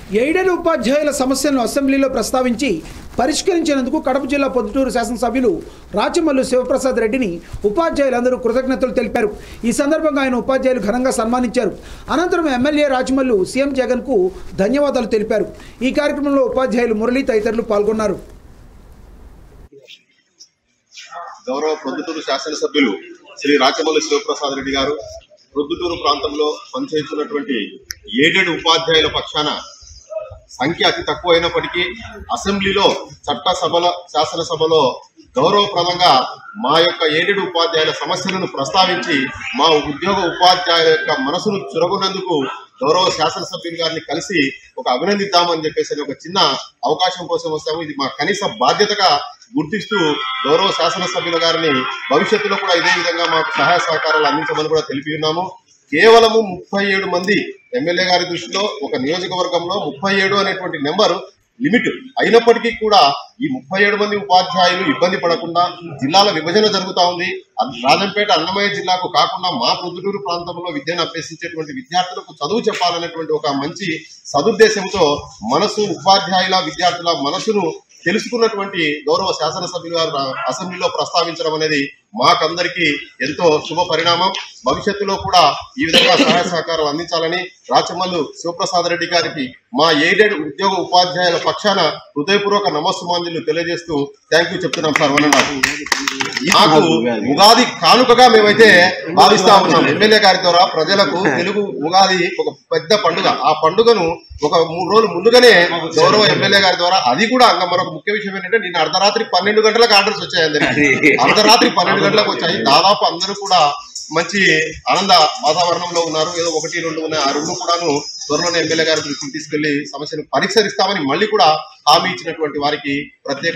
aided ఉపాధ్యాయుల సమస్యలను అసెంబ్లీలో ప్రస్తావించి పరిష్కరించినందుకు కడప జిల్లా పొద్దుటూరు శాసనసభ్యులు రాచమల్లు శివప్రసాద్ రెడ్డిని ఉపాధ్యాయులందరూ కృతజ్ఞతలు తెలిపారు ఈ సందర్భంగా ఆయన ఉపాధ్యాయులు ఘనంగా సన్మానించారు అనంతరం ఎమ్మెల్యే రాచమల్లు సీఎం జగన్కు ధన్యవాదాలు తెలిపారు ఈ కార్యక్రమంలో ఉపాధ్యాయులు మురళి తదితరులు పాల్గొన్నారు గౌరవ ప్రొద్దుటూరు శాసనసభ్యులు శ్రీ రాచమల్లి శివప్రసాద్ రెడ్డి గారు ప్రొద్దుటూరు ప్రాంతంలో పనిచేస్తున్నటువంటి ఏడేడు ఉపాధ్యాయుల పక్షాన సంఖ్య అతి తక్కువ అయినప్పటికీ అసెంబ్లీలో చట్టసభల శాసనసభలో గౌరవప్రదంగా మా యొక్క ఏడేడు ఉపాధ్యాయుల సమస్యలను ప్రస్తావించి మా ఉద్యోగ ఉపాధ్యాయుల యొక్క మనసును చురగొన్నందుకు గౌరవ శాసనసభ్యులు గారిని కలిసి ఒక అభినందిద్దామని చెప్పేసి ఒక చిన్న అవకాశం కోసం వస్తాము ఇది మా కనీస బాధ్యతగా గుర్తిస్తూ గౌరవ శాసనసభ్యుల గారిని భవిష్యత్తులో కూడా ఇదే విధంగా మాకు సహాయ సహకారాలు అందించమని కూడా తెలిపి ఉన్నాము కేవలము ముప్పై ఏడు మంది ఎమ్మెల్యే గారి దృష్టిలో ఒక నియోజకవర్గంలో ముప్పై ఏడు అనేటువంటి నెంబర్ లిమిట్ అయినప్పటికీ కూడా ఈ ముప్పై ఏడు మంది ఉపాధ్యాయులు ఇబ్బంది పడకుండా జిల్లాల విభజన జరుగుతా ఉంది అన్- రాజంపేట అన్నమయ్య జిల్లాకు కాకుండా మా ప్రొద్దుటూరు ప్రాంతంలో విద్యను అభ్యసించేటువంటి విద్యార్థులకు చదువు చెప్పాలనేటువంటి ఒక మంచి సదుద్దేశంతో మనసు ఉపాధ్యాయుల విద్యార్థుల మనసును తెలుసుకున్నటువంటి గౌరవ శాసనసభ్యులు గారు రా- అసెంబ్లీలో ప్రస్తావించడం అనేది మాకందరికీ ఎంతో శుభ పరిణామం భవిష్యత్తులో కూడా ఈ విధంగా సహాయ సహకారాలు అందించాలని రాచమల్లు శివప్రసాద్ రెడ్డి గారికి మా ఎయిడెడ్ ఉద్యోగ ఉపాధ్యాయుల పక్షాన హృదయపూర్వక నమస్సుమాంజలు తెలియజేస్తూ థ్యాంక్ యూ చెప్తున్నాం సార్ వననాథ్ మాకు ఉగాది కానుకగా మేమైతే భావిస్తా ఉన్నాం ఎమ్మెల్యే గారి ద్వారా ప్రజలకు తెలుగు ఉగాది ఒక పెద్ద పండుగ ఆ పండుగను ఒక మూడు రోజులు ముందుగానే గౌరవ ఎమ్మెల్యే గారి ద్వారా అది కూడా ఇంకా మరొక ముఖ్య విషయం ఏంటంటే నిన్న అర్ధరాత్రి పన్నెండు గంటలకు ఆర్డర్స్ వచ్చాయి అందరికి అర్ధరాత్రి పన్నెండు గంటలకు వచ్చాయి దాదాపు అందరూ కూడా మంచి ఆనంద వాతావరణంలో ఉన్నారు ఏదో ఒకటి రెండు ఉన్నాయి ఆ రెండు కూడాను త్వరలోనే ఎమ్మెల్యే గారి దృష్టికి తీసుకెళ్లి సమస్యను పరిష్కరిస్తామని మళ్ళీ కూడా హామీ ఇచ్చినటువంటి వారికి ప్రత్యేక